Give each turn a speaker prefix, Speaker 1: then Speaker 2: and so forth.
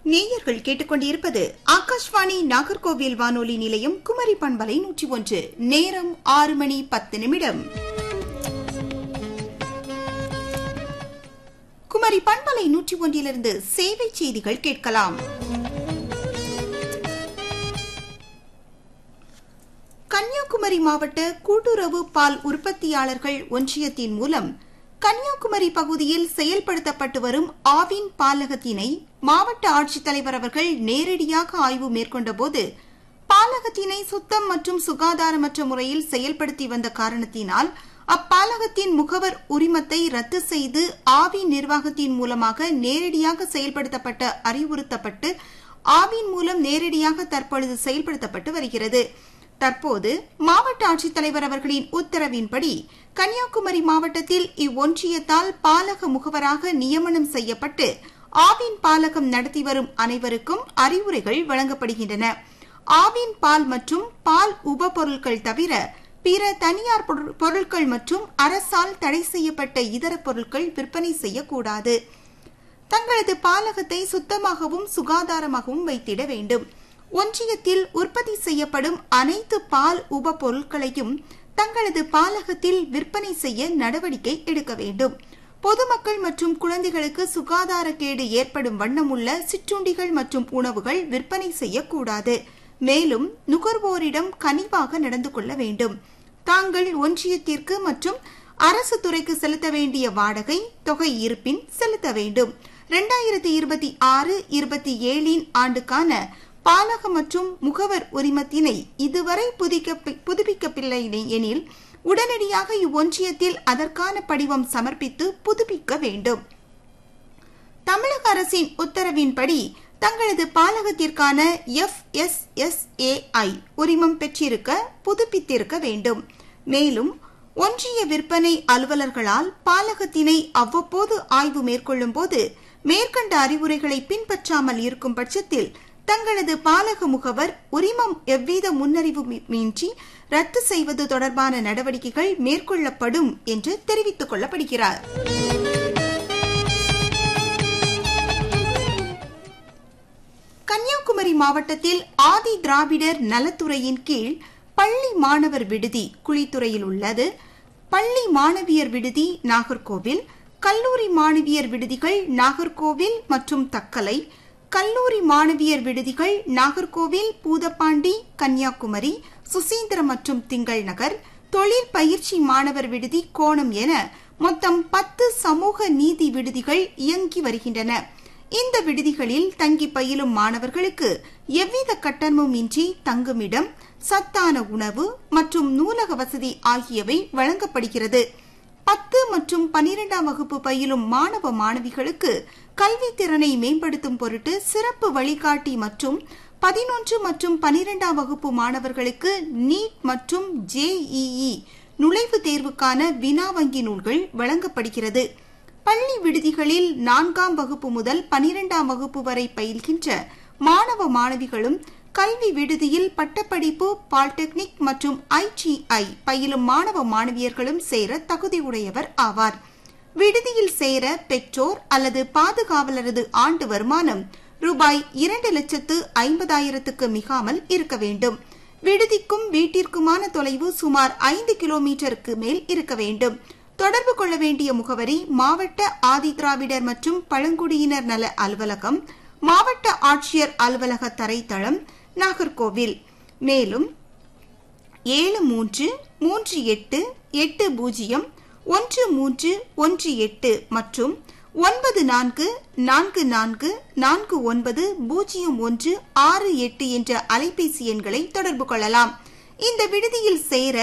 Speaker 1: நேயர்கள் கேட்டுக்கொண்டிருப்பது ஆகாஷ்வாணி நாகர்கோவில் வானொலி நிலையம் குமரி பண்பலை நூற்றி ஒன்று நேரம் ஆறு மணி பத்து நிமிடம் குமரி பண்பலை நூற்றி ஒன்றிலிருந்து சேவை செய்திகள் கேட்கலாம் கன்னியாகுமரி மாவட்ட கூட்டுறவு பால் உற்பத்தியாளர்கள் ஒன்றியத்தின் மூலம் கன்னியாகுமரி பகுதியில் செயல்படுத்தப்பட்டு வரும் ஆவின் பாலகத்தினை மாவட்ட ஆட்சித்தலைவர் அவர்கள் நேரடியாக ஆய்வு மேற்கொண்டபோது பாலகத்தினை சுத்தம் மற்றும் சுகாதாரமற்ற முறையில் செயல்படுத்தி வந்த காரணத்தினால் அப்பாலகத்தின் முகவர் உரிமத்தை ரத்து செய்து ஆவின் நிர்வாகத்தின் மூலமாக நேரடியாக செயல்படுத்தப்பட்ட அறிவுறுத்தப்பட்டு ஆவின் மூலம் நேரடியாக தற்பொழுது செயல்படுத்தப்பட்டு வருகிறது தற்போது மாவட்ட ஆட்சித்தலைவர் அவர்களின் உத்தரவின்படி கன்னியாகுமரி மாவட்டத்தில் இவ்வொன்றியத்தால் பாலக முகவராக நியமனம் செய்யப்பட்டு ஆவின் பாலகம் நடத்தி வரும் அனைவருக்கும் அறிவுரைகள் வழங்கப்படுகின்றன ஆவின் பால் மற்றும் பால் உபபொருட்கள் தவிர பிற தனியார் பொருட்கள் மற்றும் அரசால் தடை செய்யப்பட்ட இதர பொருட்கள் விற்பனை செய்யக்கூடாது தங்களது பாலகத்தை சுத்தமாகவும் சுகாதாரமாகவும் வைத்திட வேண்டும் ஒன்றியத்தில் உற்பத்தி செய்யப்படும் அனைத்து பால் உப பொருட்களையும் தங்களது பாலகத்தில் விற்பனை செய்ய நடவடிக்கை எடுக்க வேண்டும் பொதுமக்கள் மற்றும் குழந்தைகளுக்கு சுகாதாரக்கேடு ஏற்படும் வண்ணமுள்ள சிற்றுண்டிகள் மற்றும் உணவுகள் விற்பனை செய்யக்கூடாது மேலும் நுகர்வோரிடம் கனிவாக நடந்து கொள்ள வேண்டும் தாங்கள் ஒன்றியத்திற்கு மற்றும் அரசு துறைக்கு செலுத்த வேண்டிய வாடகை தொகை இருப்பின் செலுத்த வேண்டும் இரண்டாயிரத்தி இருபத்தி ஆறு இருபத்தி ஏழின் ஆண்டுக்கான பாலக மற்றும் முகவர் உரிமத்தினை இதுவரை புதுப்பிக்கவில்லை எனில் உடனடியாக இவ்வொன்றியத்தில் அதற்கான படிவம் சமர்ப்பித்து புதுப்பிக்க வேண்டும் தமிழக அரசின் உத்தரவின்படி தங்களது பாலகத்திற்கான எஃப் எஸ் எஸ் ஏஐ உரிமம் பெற்றிருக்க புதுப்பித்திருக்க வேண்டும் மேலும் ஒன்றிய விற்பனை அலுவலர்களால் பாலகத்தினை அவ்வப்போது ஆய்வு மேற்கொள்ளும் போது மேற்கண்ட அறிவுரைகளை பின்பற்றாமல் இருக்கும் பட்சத்தில் தங்களது பாலக முகவர் உரிமம் எவ்வித முன்னறிவுமின்றி ரத்து செய்வது தொடர்பான நடவடிக்கைகள் மேற்கொள்ளப்படும் என்று தெரிவித்துக் கொள்ளப்படுகிறார் கன்னியாகுமரி மாவட்டத்தில் ஆதி திராவிடர் நலத்துறையின் கீழ் பள்ளி மாணவர் விடுதி குழித்துறையில் உள்ளது பள்ளி மாணவியர் விடுதி நாகர்கோவில் கல்லூரி மாணவியர் விடுதிகள் நாகர்கோவில் மற்றும் தக்கலை கல்லூரி மாணவியர் விடுதிகள் நாகர்கோவில் பூதப்பாண்டி கன்னியாகுமரி சுசீந்திர மற்றும் திங்கள் நகர் தொழில் பயிற்சி மாணவர் விடுதி கோணம் என மொத்தம் பத்து சமூக நீதி விடுதிகள் இயங்கி வருகின்றன இந்த விடுதிகளில் தங்கி பயிலும் மாணவர்களுக்கு எவ்வித கட்டணமும் இன்றி தங்குமிடம் சத்தான உணவு மற்றும் நூலக வசதி ஆகியவை வழங்கப்படுகிறது பத்து மற்றும் பனிரெண்டாம் வகுப்பு பயிலும் மாணவ மாணவிகளுக்கு கல்வி திறனை மேம்படுத்தும் பொருட்டு சிறப்பு வழிகாட்டி மற்றும் பதினொன்று மற்றும் பனிரெண்டாம் வகுப்பு மாணவர்களுக்கு நீட் மற்றும் ஜேஇஇ நுழைவுத் தேர்வுக்கான வினா வங்கி நூல்கள் வழங்கப்படுகிறது பள்ளி விடுதிகளில் நான்காம் வகுப்பு முதல் பனிரெண்டாம் வகுப்பு வரை பயில்கின்ற மாணவ மாணவிகளும் கல்வி விடுதியில் பட்டப்படிப்பு பாலிடெக்னிக் மற்றும் ஐடிஐ பயிலும் மாணவ மாணவியர்களும் சேர தகுதியுடையவர் ஆவார் விடுதியில் சேர பெற்றோர் அல்லது பாதுகாவலரது ஆண்டு வருமானம் ரூபாய் இரண்டு லட்சத்து ஐம்பதாயிரத்துக்கு மிகாமல் இருக்க வேண்டும் விடுதிக்கும் வீட்டிற்குமான தொலைவு சுமார் ஐந்து கிலோமீட்டருக்கு மேல் இருக்க வேண்டும் தொடர்பு கொள்ள வேண்டிய முகவரி மாவட்ட ஆதிதிராவிடர் மற்றும் பழங்குடியினர் நல அலுவலகம் மாவட்ட ஆட்சியர் அலுவலக தரைத்தளம் நாகர்கோவில் மேலும் ஏழு மூன்று மூன்று எட்டு எட்டு பூஜ்ஜியம் ஒன்று மூன்று ஒன்று எட்டு மற்றும் ஒன்பது நான்கு நான்கு நான்கு நான்கு ஒன்பது பூஜ்ஜியம் ஒன்று ஆறு எட்டு என்ற அலைபேசி எண்களை தொடர்பு கொள்ளலாம் இந்த விடுதியில் சேர